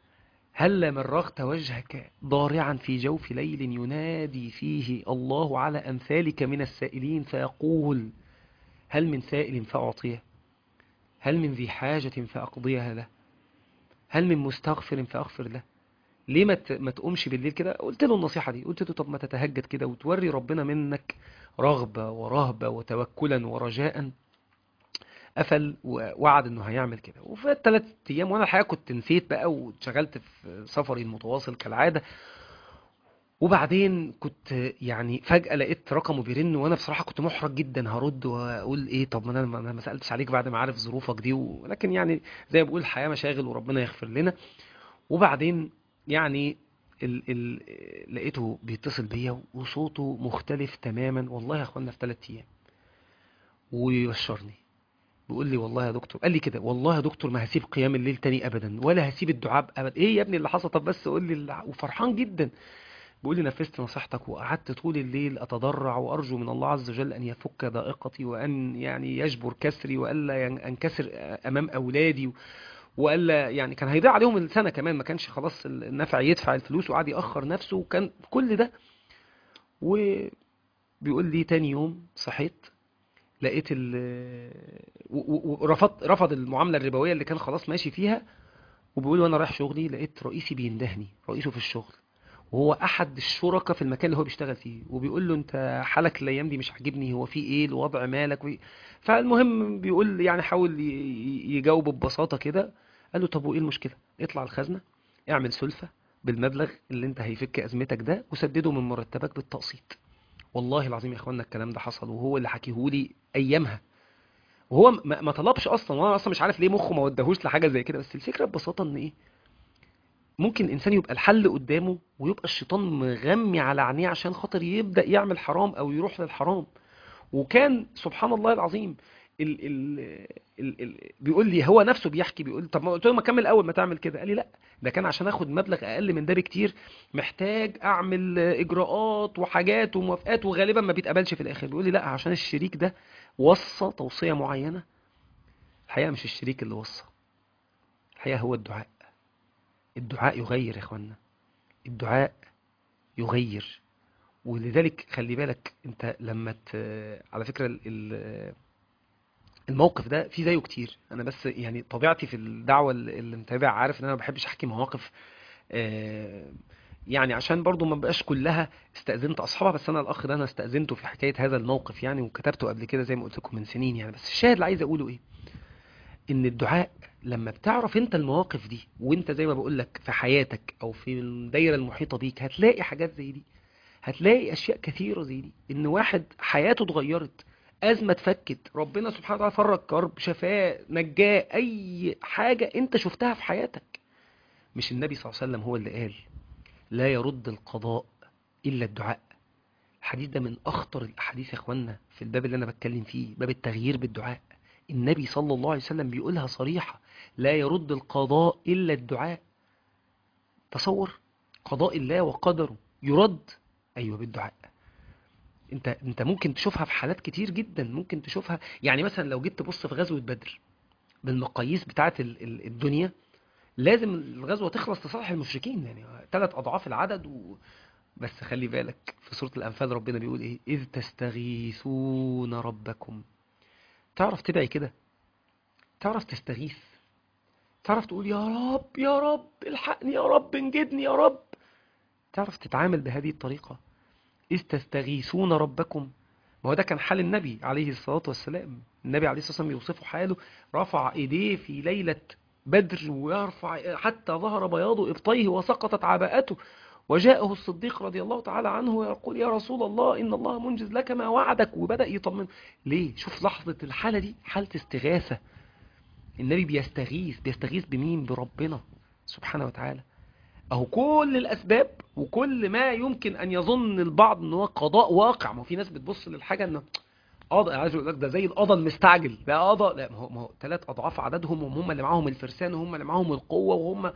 A: هل مرغت وجهك ضارعا في جوف ليل ينادي فيه الله على أمثالك من السائلين فيقول هل من سائل فأعطيه هل من ذي حاجة فأقضيها له هل من مستغفر فأغفر له ليه ما ت- ما تقومش بالليل كده قلت له النصيحة دي قلت له طب ما تتهجد كده وتوري ربنا منك رغبة ورهبة وتوكلا ورجاء قفل ووعد انه هيعمل كده وفي الثلاث ايام وانا الحقيقه كنت نسيت بقى واتشغلت في سفري المتواصل كالعاده وبعدين كنت يعني فجأة لقيت رقمه بيرن وانا بصراحة كنت محرج جدا هرد واقول ايه طب ما انا ما أنا ما سألتش عليك بعد ما عارف ظروفك دي ولكن يعني زي ما بقول الحياة مشاغل وربنا يغفر لنا وبعدين يعني ال ال لقيته بيتصل بيا وصوته مختلف تماما والله يا اخوانا في ثلاث ايام ويبشرني بيقول لي والله يا دكتور قال لي كده والله يا دكتور ما هسيب قيام الليل تاني ابدا ولا هسيب الدعاء ابدا ايه يا ابني اللي حصل طب بس قول لي اللي... وفرحان جدا بيقول لي نفذت نصيحتك وقعدت طول الليل اتضرع وارجو من الله عز وجل ان يفك ضائقتي وان يعني يجبر كسري والا ين- انكسر امام اولادي و- والا يعني كان هيضيع عليهم السنه كمان ما كانش خلاص النفع يدفع الفلوس وقعد ياخر نفسه وكان كل ده وبيقول لي تاني يوم صحيت لقيت ال و- و- ورفض رفض المعامله الربويه اللي كان خلاص ماشي فيها وبيقول وانا رايح شغلي لقيت رئيسي بيندهني رئيسه في الشغل وهو احد الشركاء في المكان اللي هو بيشتغل فيه وبيقول له انت حالك الايام دي مش عاجبني هو في ايه الوضع مالك وي... فالمهم بيقول يعني حاول ي- ي- يجاوبه ببساطه كده قال له طب وايه المشكله اطلع الخزنه اعمل سلفه بالمبلغ اللي انت هيفك ازمتك ده وسدده من مرتبك بالتقسيط والله العظيم يا اخوانا الكلام ده حصل وهو اللي حكيهولي ايامها وهو ما, ما طلبش اصلا وانا اصلا مش عارف ليه مخه ما وداهوش لحاجه زي كده بس الفكره ببساطه ان ايه ممكن الانسان يبقى الحل قدامه ويبقى الشيطان مغمي على عينيه عشان خاطر يبدا يعمل حرام او يروح للحرام وكان سبحان الله العظيم ال ال ال ال بيقول لي هو نفسه بيحكي بيقول طب ما قلت له ما كمل اول ما تعمل كده قال لي لا ده كان عشان اخد مبلغ اقل من ده بكتير محتاج اعمل اجراءات وحاجات وموافقات وغالبا ما بيتقبلش في الاخر بيقول لي لا عشان الشريك ده وصى توصيه معينه الحقيقه مش الشريك اللي وصى الحقيقه هو الدعاء الدعاء يغير يا اخوانا الدعاء يغير ولذلك خلي بالك انت لما ت... على فكره ال... ال... الموقف ده في زيه كتير انا بس يعني طبيعتي في الدعوه اللي متابع عارف ان انا ما بحبش احكي مواقف آه، يعني عشان برضو ما بقاش كلها استأذنت اصحابها بس انا الاخ ده انا استأذنته في حكايه هذا الموقف يعني وكتبته قبل كده زي ما قلت لكم من سنين يعني بس الشاهد اللي عايز اقوله ايه ان الدعاء لما بتعرف انت المواقف دي وانت زي ما بقول لك في حياتك او في الدايره المحيطه بيك هتلاقي حاجات زي دي هتلاقي اشياء كثيره زي دي ان واحد حياته اتغيرت ازمه اتفكت ربنا سبحانه وتعالى فرج كرب شفاه نجاه اي حاجه انت شفتها في حياتك مش النبي صلى الله عليه وسلم هو اللي قال لا يرد القضاء الا الدعاء الحديث ده من اخطر الاحاديث يا اخوانا في الباب اللي انا بتكلم فيه باب التغيير بالدعاء النبي صلى الله عليه وسلم بيقولها صريحه لا يرد القضاء الا الدعاء تصور قضاء الله وقدره يرد ايوه بالدعاء انت انت ممكن تشوفها في حالات كتير جدا ممكن تشوفها يعني مثلا لو جيت تبص في غزوه بدر بالمقاييس بتاعه ال- ال- الدنيا لازم الغزوه تخلص لصالح المشركين يعني ثلاث اضعاف العدد و... بس خلي بالك في سوره الانفال ربنا بيقول ايه اذ تستغيثون ربكم تعرف تدعي كده تعرف تستغيث تعرف تقول يا رب يا رب الحقني يا رب انجدني يا رب تعرف تتعامل بهذه الطريقة إذ تستغيثون ربكم ما هو ده كان حال النبي عليه الصلاة والسلام النبي عليه الصلاة والسلام يوصفه حاله رفع إيديه في ليلة بدر ويرفع حتى ظهر بياض إبطيه وسقطت عباءته وجاءه الصديق رضي الله تعالى عنه ويقول يا رسول الله إن الله منجز لك ما وعدك وبدأ يطمن ليه شوف لحظة الحالة دي حالة استغاثة النبي بيستغيث بيستغيث بمين بربنا سبحانه وتعالى اهو كل الاسباب وكل ما يمكن ان يظن البعض ان هو قضاء واقع ما هو في ناس بتبص للحاجه انه قضاء عايز يقول لك ده زي القضاء المستعجل ده قضاء لا ما هو ما هو ثلاث اضعاف عددهم وهم اللي معاهم الفرسان وهم اللي معاهم القوه وهم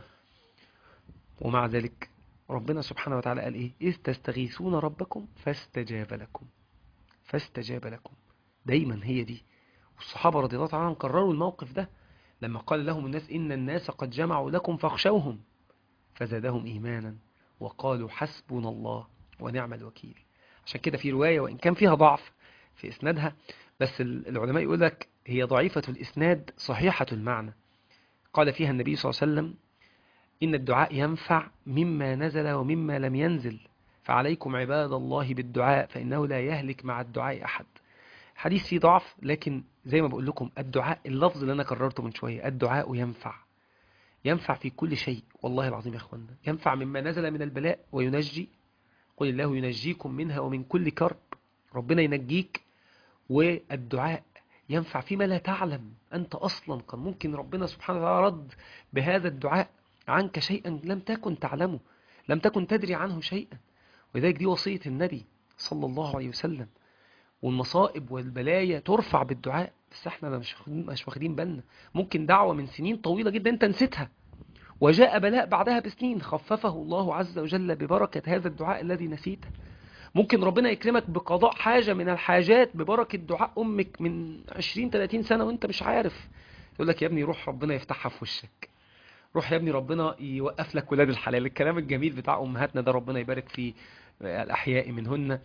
A: ومع ذلك ربنا سبحانه وتعالى قال ايه اذ تستغيثون ربكم فاستجاب لكم فاستجاب لكم دايما هي دي والصحابه رضي الله تعالى عنهم كرروا الموقف ده لما قال لهم الناس ان الناس قد جمعوا لكم فاخشوهم فزادهم إيمانا وقالوا حسبنا الله ونعم الوكيل عشان كده في رواية وإن كان فيها ضعف في إسنادها بس العلماء يقول لك هي ضعيفة الإسناد صحيحة المعنى قال فيها النبي صلى الله عليه وسلم إن الدعاء ينفع مما نزل ومما لم ينزل فعليكم عباد الله بالدعاء فإنه لا يهلك مع الدعاء أحد حديث فيه ضعف لكن زي ما بقول لكم الدعاء اللفظ اللي أنا كررته من شوية الدعاء ينفع ينفع في كل شيء والله العظيم يا اخوانا ينفع مما نزل من البلاء وينجي قل الله ينجيكم منها ومن كل كرب ربنا ينجيك والدعاء ينفع فيما لا تعلم أنت أصلا كان ممكن ربنا سبحانه وتعالى رد بهذا الدعاء عنك شيئا لم تكن تعلمه لم تكن تدري عنه شيئا ولذلك دي وصية النبي صلى الله عليه وسلم والمصائب والبلايا ترفع بالدعاء بس احنا مش واخدين مش واخدين بالنا ممكن دعوة من سنين طويلة جدا انت نسيتها وجاء بلاء بعدها بسنين خففه الله عز وجل ببركة هذا الدعاء الذي نسيته ممكن ربنا يكرمك بقضاء حاجة من الحاجات ببركة دعاء أمك من 20-30 سنة وانت مش عارف يقول لك يا ابني روح ربنا يفتحها في وشك روح يا ابني ربنا يوقف لك ولاد الحلال الكلام الجميل بتاع أمهاتنا ده ربنا يبارك في الأحياء منهن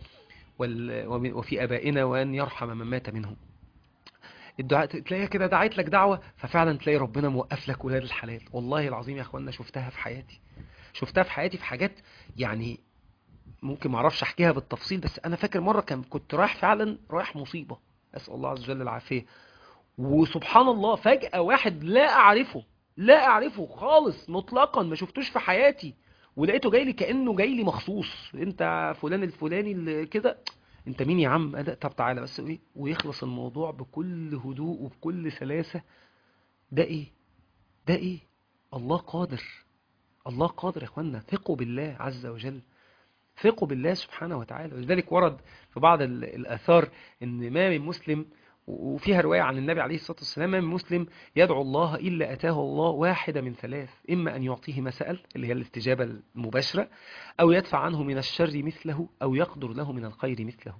A: وفي أبائنا وأن يرحم من مات منهم الدعاء تلاقيها كده دعيت لك دعوة ففعلا تلاقي ربنا موقف لك ولاد الحلال والله العظيم يا اخوانا شفتها في حياتي شفتها في حياتي في حاجات يعني ممكن ما اعرفش احكيها بالتفصيل بس انا فاكر مرة كان كنت رايح فعلا رايح مصيبة اسال الله عز وجل العافية وسبحان الله فجأة واحد لا اعرفه لا اعرفه خالص مطلقا ما شفتوش في حياتي ولقيته جاي لي كانه جاي لي مخصوص انت فلان الفلاني اللي كده انت مين يا عم أدق طب تعالى بس ايه ويخلص الموضوع بكل هدوء وبكل سلاسة ده ايه ده ايه الله قادر الله قادر يا اخوانا ثقوا بالله عز وجل ثقوا بالله سبحانه وتعالى ولذلك ورد في بعض ال- الآثار ان ما من مسلم وفيها رواية عن النبي عليه الصلاة والسلام ما من مسلم يدعو الله إلا أتاه الله واحدة من ثلاث إما أن يعطيه ما سأل اللي هي الاستجابة المباشرة أو يدفع عنه من الشر مثله أو يقدر له من الخير مثله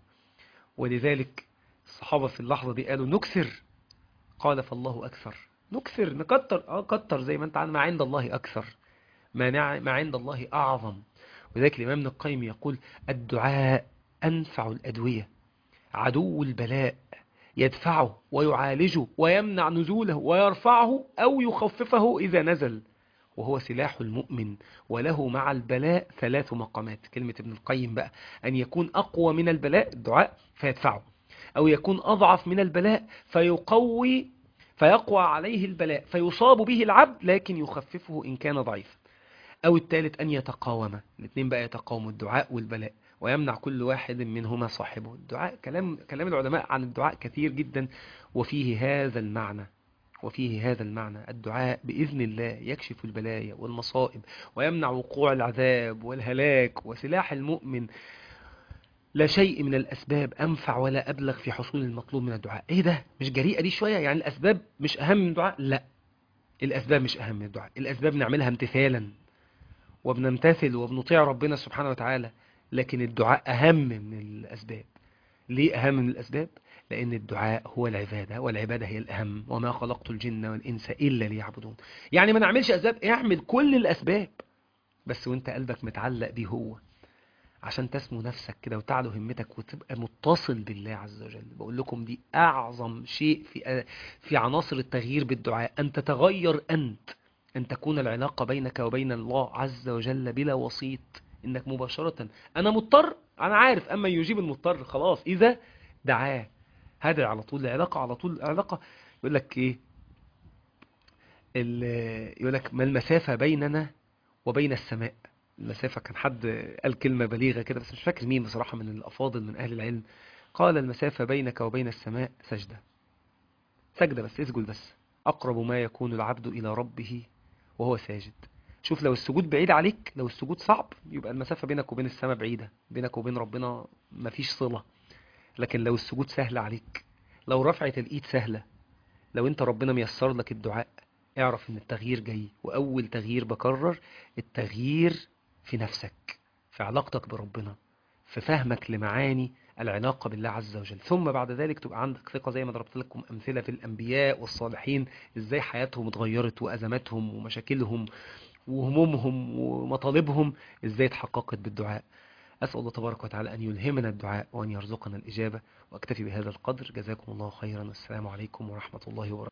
A: ولذلك الصحابة في اللحظة دي قالوا نكثر قال فالله أكثر نكثر نكتر اه كتر زي ما انت عن ما عند الله أكثر ما, نع... ما عند الله أعظم ولذلك الإمام ابن القيم يقول الدعاء أنفع الأدوية عدو البلاء يدفعه ويعالجه ويمنع نزوله ويرفعه أو يخففه إذا نزل وهو سلاح المؤمن وله مع البلاء ثلاث مقامات كلمة ابن القيم بقى أن يكون أقوى من البلاء الدعاء فيدفعه أو يكون أضعف من البلاء فيقوي فيقوى عليه البلاء فيصاب به العبد لكن يخففه إن كان ضعيفا أو الثالث أن يتقاوم الاثنين بقى يتقاوموا الدعاء والبلاء ويمنع كل واحد منهما صاحبه الدعاء كلام كلام العلماء عن الدعاء كثير جدا وفيه هذا المعنى وفيه هذا المعنى الدعاء بإذن الله يكشف البلايا والمصائب ويمنع وقوع العذاب والهلاك وسلاح المؤمن لا شيء من الأسباب أنفع ولا أبلغ في حصول المطلوب من الدعاء إيه ده مش جريئة دي شوية يعني الأسباب مش أهم من الدعاء لا الأسباب مش أهم من الدعاء الأسباب نعملها امتثالا وبنمتثل وبنطيع ربنا سبحانه وتعالى لكن الدعاء أهم من الأسباب ليه أهم من الأسباب؟ لأن الدعاء هو العبادة والعبادة هي الأهم وما خلقت الجن والإنس إلا ليعبدون يعني ما نعملش أسباب اعمل كل الأسباب بس وانت قلبك متعلق بيه هو عشان تسمو نفسك كده وتعلو همتك وتبقى متصل بالله عز وجل بقول لكم دي أعظم شيء في في عناصر التغيير بالدعاء أن تتغير أنت أن تكون العلاقة بينك وبين الله عز وجل بلا وسيط إنك مباشرة أنا مضطر أنا عارف أما يجيب المضطر خلاص إذا دعاه هذا على طول العلاقة على طول العلاقة يقول لك إيه يقول لك ما المسافة بيننا وبين السماء المسافة كان حد قال كلمة بليغة كده بس مش فاكر مين بصراحة من الأفاضل من أهل العلم قال المسافة بينك وبين السماء سجدة سجدة بس اسجد بس أقرب ما يكون العبد إلى ربه وهو ساجد شوف لو السجود بعيد عليك لو السجود صعب يبقى المسافة بينك وبين السماء بعيدة بينك وبين ربنا مفيش صلة لكن لو السجود سهل عليك لو رفعة الإيد سهلة لو انت ربنا ميسر لك الدعاء اعرف ان التغيير جاي واول تغيير بكرر التغيير في نفسك في علاقتك بربنا في فهمك لمعاني العلاقة بالله عز وجل ثم بعد ذلك تبقى عندك ثقة زي ما ضربت لكم أمثلة في الأنبياء والصالحين إزاي حياتهم اتغيرت وأزماتهم ومشاكلهم وهمومهم ومطالبهم إزاي اتحققت بالدعاء أسأل الله تبارك وتعالى أن يلهمنا الدعاء وأن يرزقنا الإجابة وأكتفي بهذا القدر جزاكم الله خيرا والسلام عليكم ورحمة الله وبركاته